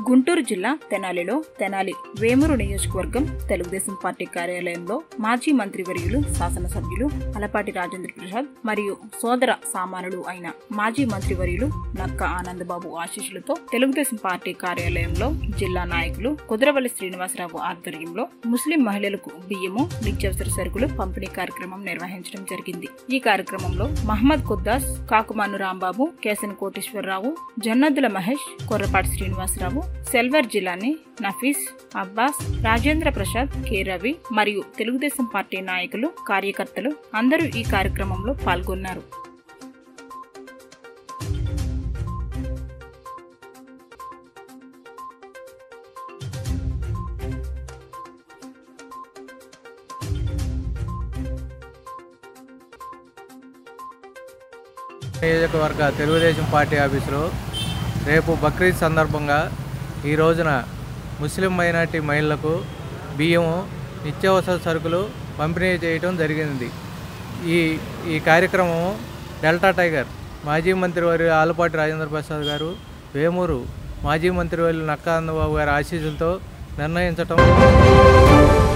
గుంటూరు జిల్లా తెనాలిలో తెనాలి వేమూరు నియోజకవర్గం తెలుగుదేశం పార్టీ కార్యాలయంలో మాజీ మంత్రివర్యులు శాసనసభ్యులు అలపాటి రాజేంద్ర ప్రసాద్ మరియు సోదర సామానులు అయిన మాజీ మంత్రివర్యులు నక్క ఆనందబాబు ఆశీస్సులతో తెలుగుదేశం పార్టీ కార్యాలయంలో జిల్లా నాయకులు కుదరవల్లి శ్రీనివాసరావు ఆధ్వర్యంలో ముస్లిం మహిళలకు బియ్యము నిత్యావసర సరుకులు పంపిణీ కార్యక్రమం నిర్వహించడం జరిగింది ఈ కార్యక్రమంలో మహమ్మద్ కుద్దాస్ కాకుమాను రాంబాబు కేసన్ కోటేశ్వరరావు జొన్నద్దుల మహేష్ కొర్రపాటి శ్రీనివాసరావు సెల్వర్ జిలాని నఫీస్ అబ్బాస్ రాజేంద్ర ప్రసాద్ కె రవి మరియు తెలుగుదేశం పార్టీ నాయకులు కార్యకర్తలు అందరూ ఈ కార్యక్రమంలో పాల్గొన్నారు నియోజకవర్గ తెలుగుదేశం పార్టీ ఆఫీసులో రేపు బక్రీద్ సందర్భంగా ఈ రోజున ముస్లిం మైనార్టీ మహిళలకు బియ్యము నిత్యావసర సరుకులు పంపిణీ చేయడం జరిగింది ఈ ఈ కార్యక్రమం డెల్టా టైగర్ మాజీ మంత్రివర్యులు ఆలపాటి రాజేంద్ర ప్రసాద్ గారు వేమూరు మాజీ మంత్రివర్యులు నక్కా అందబాబు గారి ఆశీస్సులతో నిర్ణయించటం